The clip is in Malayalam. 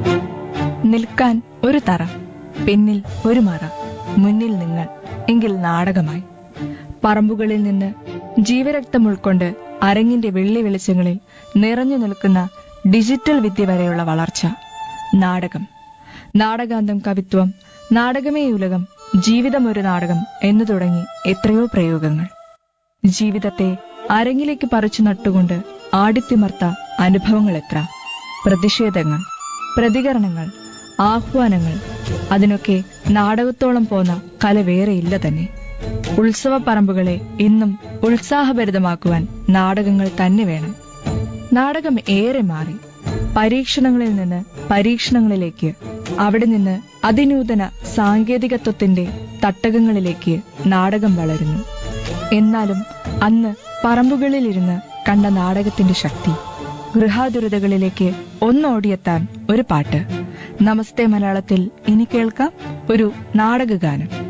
നിൽക്കാൻ ഒരു തറ പിന്നിൽ ഒരു മറ മുന്നിൽ നിങ്ങൾ എങ്കിൽ നാടകമായി പറമ്പുകളിൽ നിന്ന് ജീവരക്തം ഉൾക്കൊണ്ട് അരങ്ങിന്റെ വെള്ളി വെളിച്ചങ്ങളിൽ നിറഞ്ഞു നിൽക്കുന്ന ഡിജിറ്റൽ വിദ്യ വരെയുള്ള വളർച്ച നാടകം നാടകാന്തം കവിത്വം നാടകമേ ഉലകം ജീവിതം ഒരു നാടകം എന്നു തുടങ്ങി എത്രയോ പ്രയോഗങ്ങൾ ജീവിതത്തെ അരങ്ങിലേക്ക് പറിച്ചു നട്ടുകൊണ്ട് ആടിത്തിമർത്ത അനുഭവങ്ങൾ എത്ര പ്രതിഷേധങ്ങൾ പ്രതികരണങ്ങൾ ആഹ്വാനങ്ങൾ അതിനൊക്കെ നാടകത്തോളം പോന്ന കല വേറെയില്ല തന്നെ ഉത്സവ പറമ്പുകളെ ഇന്നും ഉത്സാഹഭരിതമാക്കുവാൻ നാടകങ്ങൾ തന്നെ വേണം നാടകം ഏറെ മാറി പരീക്ഷണങ്ങളിൽ നിന്ന് പരീക്ഷണങ്ങളിലേക്ക് അവിടെ നിന്ന് അതിനൂതന സാങ്കേതികത്വത്തിന്റെ തട്ടകങ്ങളിലേക്ക് നാടകം വളരുന്നു എന്നാലും അന്ന് പറമ്പുകളിലിരുന്ന് കണ്ട നാടകത്തിന്റെ ശക്തി ഗൃഹാതുരതകളിലേക്ക് ഒന്നോടിയെത്താൻ ഒരു പാട്ട് നമസ്തേ മലയാളത്തിൽ ഇനി കേൾക്കാം ഒരു നാടകഗാനം